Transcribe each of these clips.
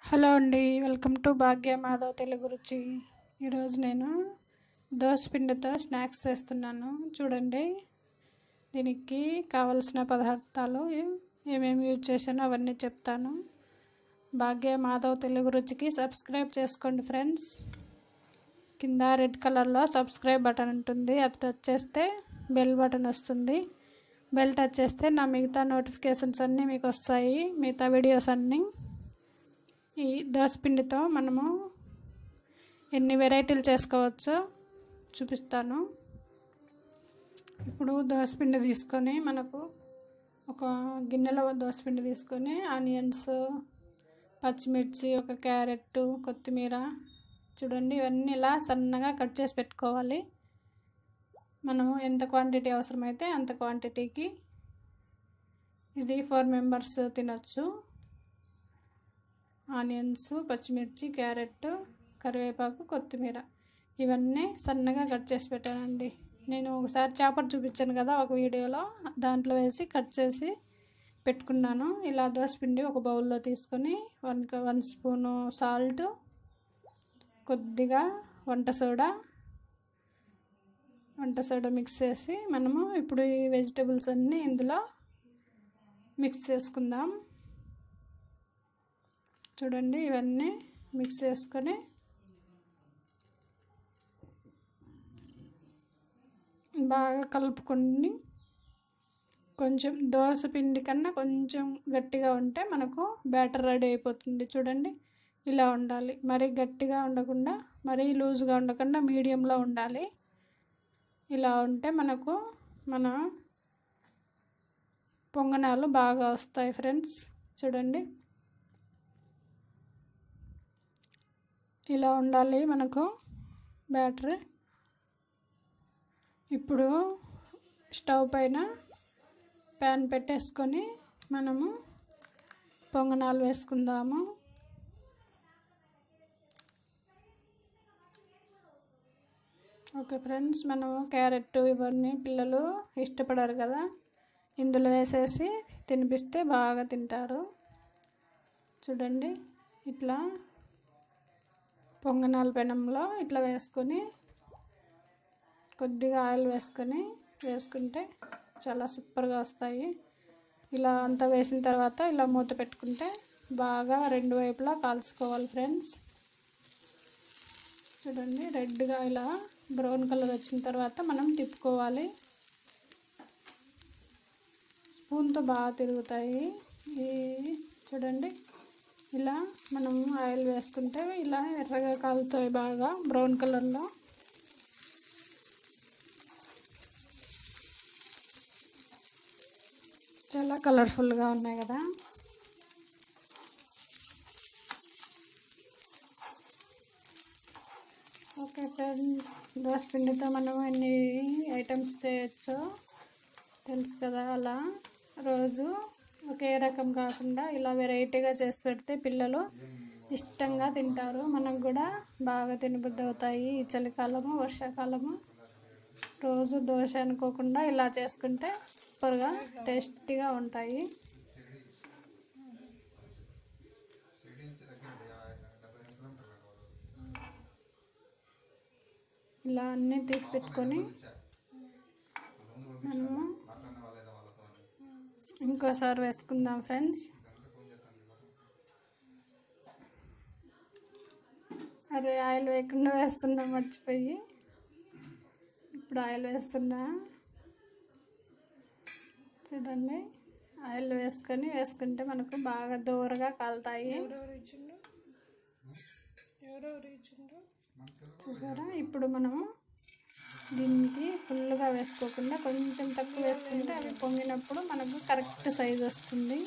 hello అండి welcome to Bhagya Madhav Telugu Ruchi ఈరోజు నేను దోసపిండితో స్నాక్స్ చేస్తున్నాను చూడండి దీనికి కావలసిన పదార్థాలు ఏమేమి యూజ్ చేశానో అవన్నీ చెప్తాను భాగ్య మాధవ్ తెలుగు రుచికి సబ్స్క్రైబ్ చేసుకోండి ఫ్రెండ్స్ కింద రెడ్ కలర్లో సబ్స్క్రైబ్ బటన్ ఉంటుంది అది టచ్ చేస్తే బెల్ బటన్ వస్తుంది బెల్ టచ్ చేస్తే నా మిగతా నోటిఫికేషన్స్ అన్నీ మీకు వస్తాయి మిగతా వీడియోస్ అన్నీ ఈ దోసపిండితో మనము ఎన్ని వెరైటీలు చేసుకోవచ్చో చూపిస్తాను ఇప్పుడు దోసపిండి తీసుకొని మనకు ఒక గిన్నెలో దోసపిండి తీసుకొని ఆనియన్స్ పచ్చిమిర్చి ఒక క్యారెట్ కొత్తిమీర చూడండి ఇవన్నీ ఇలా సన్నగా కట్ చేసి పెట్టుకోవాలి మనము ఎంత క్వాంటిటీ అవసరమైతే అంత క్వాంటిటీకి ఇది ఫోర్ మెంబర్స్ తినొచ్చు ఆనియన్స్ పచ్చిమిర్చి క్యారెట్ కరివేపాకు కొత్తిమీర ఇవన్నీ సన్నగా కట్ చేసి పెట్టానండి నేను ఒకసారి చేపలు చూపించాను కదా ఒక వీడియోలో దాంట్లో వేసి కట్ చేసి పెట్టుకున్నాను ఇలా దోసపిండి ఒక బౌల్లో తీసుకొని వన్ వన్ స్పూను సాల్ట్ కొద్దిగా వంట సోడా వంట సోడా మిక్స్ చేసి మనము ఇప్పుడు ఈ వెజిటబుల్స్ అన్నీ ఇందులో మిక్స్ చేసుకుందాం చూడండి ఇవన్నీ మిక్స్ చేసుకొని బాగా కలుపుకొని కొంచెం దోశ పిండి కన్నా కొంచెం గట్టిగా ఉంటే మనకు బ్యాటర్ రెడీ అయిపోతుంది చూడండి ఇలా ఉండాలి మరీ గట్టిగా ఉండకుండా మరీ లూజ్గా ఉండకుండా మీడియంలో ఉండాలి ఇలా ఉంటే మనకు మన పొంగనాలు బాగా వస్తాయి ఫ్రెండ్స్ చూడండి ఇలా ఉండాలి మనకు బ్యాటరీ ఇప్పుడు స్టవ్ పైన ప్యాన్ పెట్టేసుకొని మనము పొంగనాలు వేసుకుందాము ఓకే ఫ్రెండ్స్ మనము క్యారెట్ ఇవన్నీ పిల్లలు ఇష్టపడరు కదా ఇందులో వేసేసి తినిపిస్తే బాగా తింటారు చూడండి ఇట్లా పొంగనాల పెనంలో ఇట్లా వేసుకొని కొద్దిగా ఆయిల్ వేసుకొని వేసుకుంటే చాలా సూపర్గా వస్తాయి ఇలా అంతా వేసిన తర్వాత ఇలా మూత పెట్టుకుంటే బాగా రెండు వైపులా కాల్చుకోవాలి ఫ్రెండ్స్ చూడండి రెడ్గా ఇలా బ్రౌన్ కలర్ వచ్చిన తర్వాత మనం తిప్పుకోవాలి స్పూన్తో బాగా తిరుగుతాయి ఈ చూడండి ఇలా మనం ఆయిల్ వేసుకుంటే ఇలా ఎర్రగా కాలుతాయి బాగా బ్రౌన్ కలర్లో చాలా కలర్ఫుల్గా ఉన్నాయి కదా ఓకే ఫ్రెండ్స్ దోశ పిండితో మనం ఎన్ని ఐటమ్స్ చేయొచ్చో తెలుసు కదా అలా రోజు ఒకే రకం కాకుండా ఇలా వెరైటీగా చేసి పెడితే పిల్లలు ఇష్టంగా తింటారు మనకు కూడా బాగా తినబుద్ధి అవుతాయి ఈ చలికాలము వర్షాకాలము రోజు దోశ అనుకోకుండా ఇలా చేసుకుంటే సూపర్గా టేస్టీగా ఉంటాయి ఇలా అన్నీ తీసి పెట్టుకొని మనము ఇంకోసారి వేసుకుందాం ఫ్రెండ్స్ అరే ఆయిల్ వేయకుండా వేస్తున్నా మర్చిపోయి ఇప్పుడు ఆయిల్ వేస్తున్నా చూడండి ఆయిల్ వేసుకొని వేసుకుంటే మనకు బాగా దూరగా కాలుతాయి చూసారా ఇప్పుడు మనము దీనికి ఫుల్గా వేసుకోకుండా కొంచెం తక్కువ వేసుకుంటే అవి పొంగినప్పుడు మనకు కరెక్ట్ సైజ్ వస్తుంది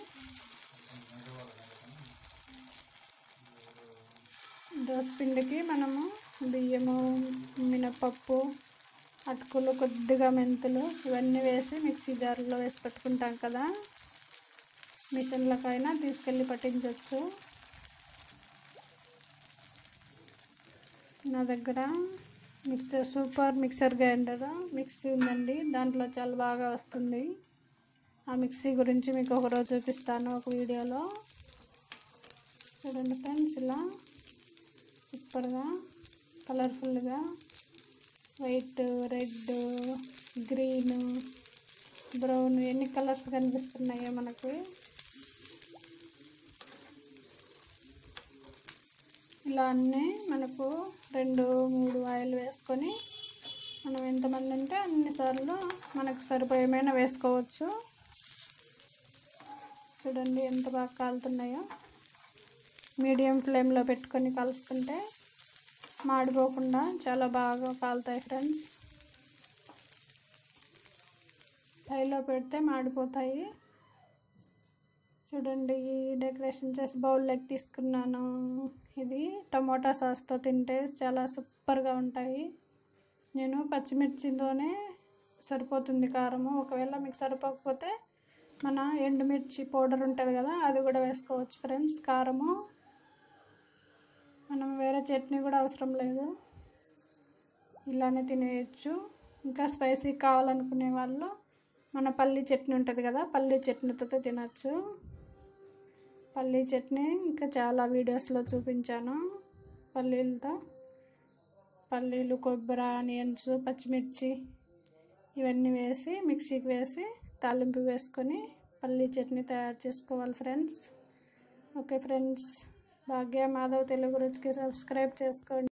దోసపిండికి మనము బియ్యము మినపప్పు అటుకులు కొద్దిగా మెంతులు ఇవన్నీ వేసి మిక్సీ జార్లో వేసి పెట్టుకుంటాం కదా మిషన్లకైనా తీసుకెళ్ళి పట్టించవచ్చు నా దగ్గర mixer super mixer grinder mixie ఉందండి దాంట్లో చాలా బాగా వస్తుంది ఆ మిక్సీ గురించి మీకు ఒకరోజు చూపిస్తాను ఒక వీడియోలో చూడండి ఫ్రెండ్స్ ఇలా సూపర్గా కలర్ఫుల్గా వైట్ రెడ్ గ్రీన్ బ్రౌన్ ఎన్ని కలర్స్ కనిపిస్తున్నాయో మనకి ఇలా అన్నీ మనకు రెండు మూడు ఆయిల్ వేసుకొని మనం ఎంతమంది ఉంటే అన్నిసార్లు మనకు సరిపోయేమైనా వేసుకోవచ్చు చూడండి ఎంత బాగా కాలుతున్నాయో మీడియం ఫ్లేమ్లో పెట్టుకొని కలుస్తుంటే మాడిపోకుండా చాలా బాగా కాలుతాయి ఫ్రెండ్స్ హైలో పెడితే మాడిపోతాయి చూడండి ఈ డెకరేషన్ చేసి బౌల్లోకి తీసుకున్నాను ఇది టమోటా సాస్తో తింటే చాలా సూపర్గా ఉంటాయి నేను పచ్చిమిర్చితోనే సరిపోతుంది కారము ఒకవేళ మీకు సరిపోకపోతే మన ఎండుమిర్చి పౌడర్ ఉంటుంది కదా అది కూడా వేసుకోవచ్చు ఫ్రెండ్స్ కారము మనం వేరే చట్నీ కూడా అవసరం లేదు ఇలానే తినేయచ్చు ఇంకా స్పైసీ కావాలనుకునే వాళ్ళు మన పల్లీ చట్నీ ఉంటుంది కదా పల్లీ చట్నీతో తినచ్చు పల్లీ చట్నీ ఇంకా చాలా వీడియోస్లో చూపించాను పల్లీలతో పల్లీలు కొబ్బరి ఆనియన్స్ పచ్చిమిర్చి ఇవన్నీ వేసి మిక్సీకి వేసి తాలింపు వేసుకొని పల్లీ చట్నీ తయారు చేసుకోవాలి friends okay friends Bhagya Madhav Telugu రుచికి సబ్స్క్రైబ్ చేసుకోండి